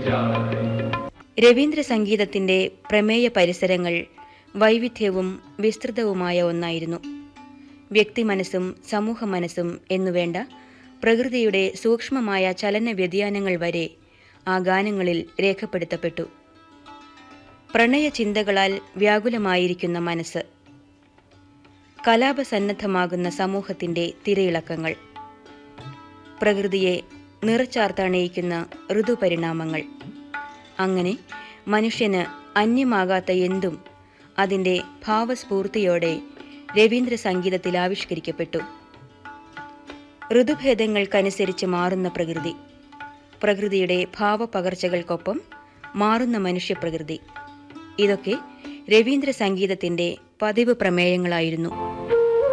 രവീന്ദ്ര സംഗീതത്തിന്റെ പ്രമേയ പരിസരങ്ങൾ വൈവിധ്യവും വിസ്തൃതവുമായ ഒന്നായിരുന്നു വ്യക്തി മനസ്സും സമൂഹ മനസ്സും എന്നുവേണ്ട പ്രകൃതിയുടെ സൂക്ഷ്മമായ ചലന വ്യതിയാനങ്ങൾ വരെ ആ ഗാനങ്ങളിൽ രേഖപ്പെടുത്തപ്പെട്ടു പ്രണയ ചിന്തകളാൽ വ്യാകുലമായിരിക്കുന്ന മനസ്സ് കലാപസന്നദ്ധമാകുന്ന സമൂഹത്തിന്റെ തിരയിളക്കങ്ങൾ പ്രകൃതിയെ നിറച്ചാർത്തണയിക്കുന്ന ഋതുപരിണാമങ്ങൾ അങ്ങനെ മനുഷ്യന് അന്യമാകാത്ത എന്തും അതിൻ്റെ ഭാവസ്ഫൂർത്തിയോടെ രവീന്ദ്ര സംഗീതത്തിൽ ആവിഷ്കരിക്കപ്പെട്ടു ഋതുഭേദങ്ങൾക്കനുസരിച്ച് മാറുന്ന പ്രകൃതി പ്രകൃതിയുടെ ഭാവപകർച്ചകൾക്കൊപ്പം മാറുന്ന മനുഷ്യപ്രകൃതി ഇതൊക്കെ രവീന്ദ്ര സംഗീതത്തിന്റെ പതിവ് പ്രമേയങ്ങളായിരുന്നു